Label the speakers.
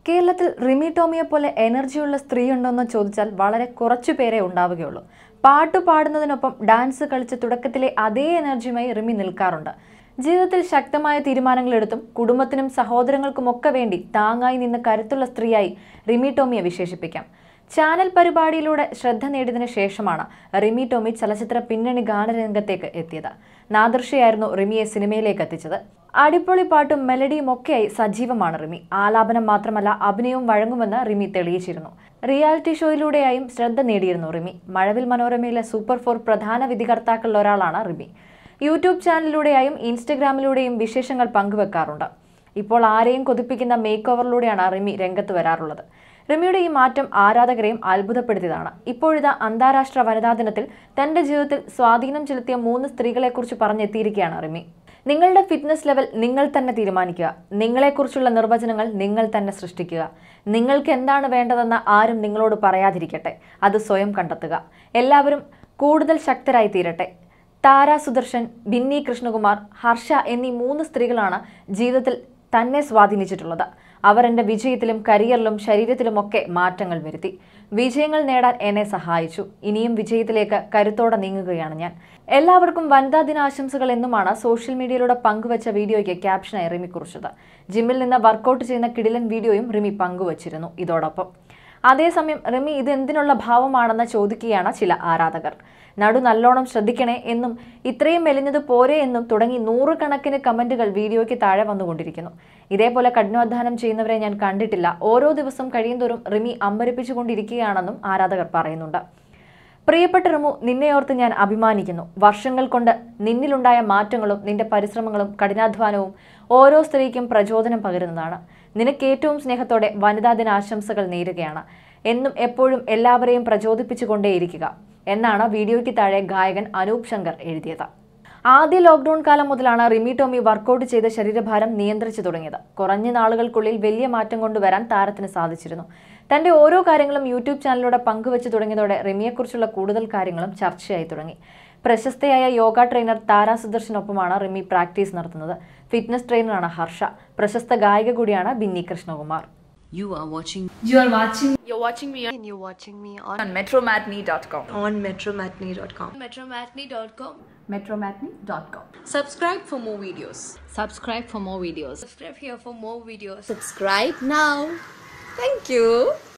Speaker 1: കേരളത്തിൽ റിമി ടോമിയെ പോലെ എനർജിയുള്ള സ്ത്രീ ഉണ്ടോയെന്ന് ചോദിച്ചാൽ വളരെ കുറച്ചു പേരെ ഉണ്ടാവുകയുള്ളൂ പാട്ട് പാടുന്നതിനൊപ്പം ഡാൻസ് കളിച്ച് തുടക്കത്തിലെ അതേ എനർജിയുമായി റിമി നിൽക്കാറുണ്ട് ജീവിതത്തിൽ ശക്തമായ തീരുമാനങ്ങൾ എടുത്തും കുടുംബത്തിനും സഹോദരങ്ങൾക്കുമൊക്കെ വേണ്ടി താങ്ങായി നിന്ന് കരുത്തുള്ള സ്ത്രീയായി റിമി ടോമിയെ വിശേഷിപ്പിക്കാം ചാനൽ പരിപാടിയിലൂടെ ശ്രദ്ധ നേടിയതിനു ശേഷമാണ് റിമി ടോമി ചലച്ചിത്ര പിന്നണി ഗാനരംഗത്തേക്ക് എത്തിയത് നാദർഷയായിരുന്നു റിമിയെ സിനിമയിലേക്ക് എത്തിച്ചത് അടിപൊളി പാട്ടും മെലഡിയും ഒക്കെയായി സജീവമാണ് റിമി ആലാപനം മാത്രമല്ല അഭിനയവും വഴങ്ങുമെന്ന് റിമി തെളിയിച്ചിരുന്നു റിയാലിറ്റി ഷോയിലൂടെയായും ശ്രദ്ധ നേടിയിരുന്നു റിമി മഴവിൽ മനോരമയിലെ സൂപ്പർ ഫോർ പ്രധാന വിധികർത്താക്കളിൽ ഒരാളാണ് റിമി യൂട്യൂബ് ചാനലിലൂടെയായും ഇൻസ്റ്റഗ്രാമിലൂടെയും വിശേഷങ്ങൾ പങ്കുവെക്കാറുണ്ട് ഇപ്പോൾ ആരെയും കൊതിപ്പിക്കുന്ന മേക്ക് ഓവറിലൂടെയാണ് റിമി രംഗത്ത് വരാറുള്ളത് റിമിയുടെ ഈ മാറ്റം ആരാധകരെയും അത്ഭുതപ്പെടുത്തിയതാണ് ഇപ്പോഴിതാ അന്താരാഷ്ട്ര വനിതാ ദിനത്തിൽ തന്റെ ജീവിതത്തിൽ സ്വാധീനം ചെലുത്തിയ മൂന്ന് സ്ത്രീകളെക്കുറിച്ച് പറഞ്ഞെത്തിയിരിക്കുകയാണ് റിമി നിങ്ങളുടെ ഫിറ്റ്നസ് ലെവൽ നിങ്ങൾ തന്നെ തീരുമാനിക്കുക നിങ്ങളെക്കുറിച്ചുള്ള നിർവചനങ്ങൾ നിങ്ങൾ തന്നെ സൃഷ്ടിക്കുക നിങ്ങൾക്ക് എന്താണ് വേണ്ടതെന്ന് ആരും നിങ്ങളോട് പറയാതിരിക്കട്ടെ അത് സ്വയം കണ്ടെത്തുക എല്ലാവരും കൂടുതൽ ശക്തരായി തീരട്ടെ താര സുദർശൻ ബിന്നി കൃഷ്ണകുമാർ ഹർഷ എന്നീ മൂന്ന് സ്ത്രീകളാണ് ജീവിതത്തിൽ തന്നെ സ്വാധീനിച്ചിട്ടുള്ളത് അവർ എൻ്റെ വിജയത്തിലും കരിയറിലും ശരീരത്തിലുമൊക്കെ മാറ്റങ്ങൾ വരുത്തി വിജയങ്ങൾ നേടാൻ എന്നെ സഹായിച്ചു ഇനിയും വിജയത്തിലേക്ക് കരുത്തോടെ നീങ്ങുകയാണ് ഞാൻ എല്ലാവർക്കും വനിതാ ദിനാശംസകൾ എന്നുമാണ് സോഷ്യൽ മീഡിയയിലൂടെ പങ്കുവച്ച വീഡിയോയ്ക്ക് ക്യാപ്ഷനായി റിമി കുറിച്ചത് ജിമ്മിൽ നിന്ന് വർക്കൗട്ട് ചെയ്യുന്ന കിടിലൻ വീഡിയോയും റിമി പങ്കുവച്ചിരുന്നു ഇതോടൊപ്പം അതേസമയം റിമി ഇത് എന്തിനുള്ള ഭാവമാണെന്ന് ചോദിക്കുകയാണ് ചില ആരാധകർ നടു നല്ലോണം ശ്രദ്ധിക്കണേ എന്നും ഇത്രയും മെലിഞ്ഞത് പോരെ എന്നും തുടങ്ങി നൂറുകണക്കിന് കമന്റുകൾ വീഡിയോയ്ക്ക് താഴെ വന്നുകൊണ്ടിരിക്കുന്നു ഇതേപോലെ കഠിനാധ്വാനം ചെയ്യുന്നവരെ ഞാൻ കണ്ടിട്ടില്ല ഓരോ ദിവസം കഴിയുന്തോറും റിമി അമ്പരിപ്പിച്ചുകൊണ്ടിരിക്കുകയാണെന്നും ആരാധകർ പറയുന്നുണ്ട് പ്രിയപ്പെട്ട റിമു നിന്നെയോർത്ത് ഞാൻ അഭിമാനിക്കുന്നു വർഷങ്ങൾ കൊണ്ട് നിന്നിലുണ്ടായ മാറ്റങ്ങളും നിന്റെ പരിശ്രമങ്ങളും കഠിനാധ്വാനവും ഓരോ സ്ത്രീക്കും പ്രചോദനം പകരുന്നതാണ് നിനക്ക് ഏറ്റവും സ്നേഹത്തോടെ വനിതാ ദിന ആശംസകൾ നേരുകയാണ് എന്നും എപ്പോഴും എല്ലാവരെയും പ്രചോദിപ്പിച്ചുകൊണ്ടേയിരിക്കുക എന്നാണ് വീഡിയോയ്ക്ക് താഴെ ഗായകൻ അനൂപ് ശങ്കർ എഴുതിയത് ആദ്യ ലോക്ക്ഡൌൺ കാലം മുതലാണ് റിമി ടോമി വർക്കൗട്ട് ചെയ്ത ശരീരഭാരം നിയന്ത്രിച്ചു തുടങ്ങിയത് കുറഞ്ഞ നാളുകൾക്കുള്ളിൽ വലിയ മാറ്റം കൊണ്ടുവരാൻ താരത്തിന് സാധിച്ചിരുന്നു തന്റെ ഓരോ കാര്യങ്ങളും യൂട്യൂബ് ചാനലിലൂടെ പങ്കുവച്ചു തുടങ്ങിയതോടെ റിമിയെക്കുറിച്ചുള്ള കൂടുതൽ കാര്യങ്ങളും ചർച്ചയായി തുടങ്ങി പ്രശസ്തയായ യോഗ ട്രെയിനർ താര സുദർശനൊപ്പമാണ് റിമി പ്രാക്ടീസ് നടത്തുന്നത് ഫിറ്റ്നസ് ട്രെയിനറാണ് ഹർഷ പ്രശസ്ത ഗായിക കൂടിയാണ് Binny Krishnakumar
Speaker 2: You are watching
Speaker 3: You are watching
Speaker 4: You're watching me on
Speaker 5: and you're watching me on,
Speaker 3: on metromatney.com.
Speaker 5: on metromatney.com.
Speaker 4: metromatney.com.
Speaker 3: metromatney.com.
Speaker 5: Subscribe for more videos.
Speaker 2: subscribe for more videos.
Speaker 4: Subscribe here for more videos.
Speaker 5: Subscribe now. Thank you.